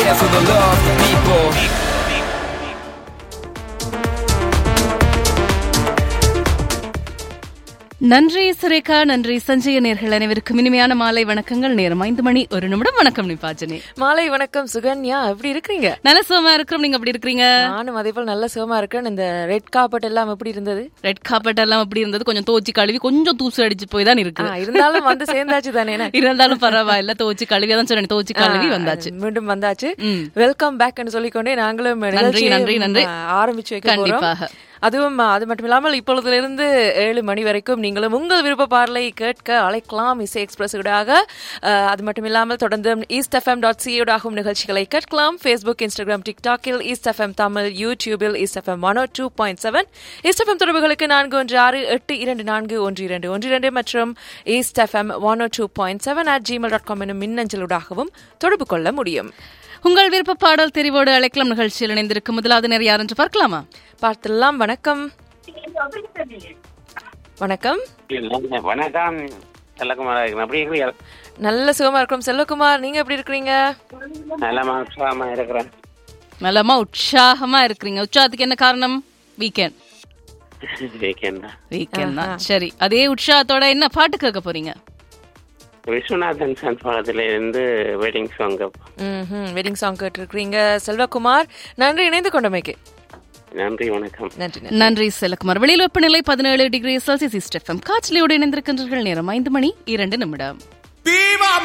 here for the love of people. நன்றி சுரேகா நன்றி சஞ்சய நேர்கள் அனைவருக்கும் இனிமையான மாலை வணக்கங்கள் நேரம் ஐந்து மணி ஒரு நிமிடம் வணக்கம் நிபாஜனே மாலை வணக்கம் சுகன்யா எப்படி இருக்கீங்க நல்ல சுகமா இருக்கிறோம் நீங்க எப்படி இருக்கிறீங்க நானும் அதே போல நல்ல சுகமா இருக்கேன் இந்த ரெட் காப்பட் எல்லாம் எப்படி இருந்தது ரெட் காப்பட் எல்லாம் எப்படி இருந்தது கொஞ்சம் தோச்சி கழுவி கொஞ்சம் தூசு அடிச்சு போய் தான் இருக்கு ஆ, இருந்தாலும் வந்து சேர்ந்தாச்சு தானே என்ன? இருந்தாலும் பரவாயில்ல தோச்சி கழுவி அதான் சொன்னேன் தோச்சி கழுவி ஆ, வந்தாச்சு மீண்டும் வந்தாச்சு ம். வெல்கம் பேக் சொல்லிக்கொண்டே நாங்களும் நிகழ்ச்சியை, நன்றி, நன்றி. ஆ, ஆரம்பிச்சு வைக்க போறோம் கண்டிப்பாக. அதுவும் ஆ, அது மட்டும் இல்லாமல் இப்பொழுதிலிருந்து ஏழு மணி வரைக்கும் நீங்களும் உங்கள் விருப்ப பாடலை கேட்க அழைக்கலாம் இசை எக்ஸ்பிரஸ் ஊடாக ஆ, அது மட்டும் இல்லாமல் தொடர்ந்து ஈஸ்ட் எஃப்எம் டாட் சிஓடாகும் நிகழ்ச்சிகளை கேட்கலாம் ஃபேஸ்புக் இன்ஸ்டாகிராம் டிக்டாக்கில் ஈஸ்ட் எஃப்எம் தமிழ் யூடியூபில் east FM one two point seven east FM தொடர்புகளுக்கு நான்கு ஒன்று ஆறு எட்டு இரண்டு நான்கு ஒன்று இரண்டு ஒன்று இரண்டு மற்றும் east FM one two point seven at Gmail dot com எனும் மின்னஞ்சலூடாகவும் தொடர்பு கொள்ள முடியும் உங்கள் விருப்ப பாடல் தெரிவோடு அழைக்கலாம் நிகழ்ச்சியில் இணைந்திருக்கும் முதலாவது நேரம் யார் என்று பார்க்கலாமா பார்த்துடலாம் வணக்கம் வணக்கம் இல்ல, வணக்கம் செல்லகுமாரா இருக்கிறேன் அப்படி இருக்கிறீங்க நல்ல சுகமா இருக்கிறோம் செல்வகுமார் நீங்க எப்படி இருக்கிறீங்க நல்ல உற்சாகமா இருக்கிறேன் நலமா உற்சாகமா இருக்கிறீங்க உற்சாகத்துக்கு என்ன காரணம் வீக்கெண்ட் வீக்கெண்ட் தான் வீக்கெண்ட் தான் சரி அதே உற்சாகத்தோட என்ன பாட்டு கேட்க போறீங்க விஸ்வநாதன் சன் படத்துல இருந்து வெட்டிங் சாங் ம் வெட்டிங் சாங் கேட்டிருக்கிறீங்க செல்வகுமார் நன்றி இணைந்து கொண்டமைக்கு நன்றி வணக்கம் நன்றி நன்றி நன்றி செலக்குமார் வெளியில் வெப்பநிலை பதினேழு டிகிரி செல்சியஸ் எஃப்எம் காய்ச்சலியோடு இணைந்திருக்கின்றீர்கள் நேரம் ஐந்து மணி இரண்டு நிமிடம் Viva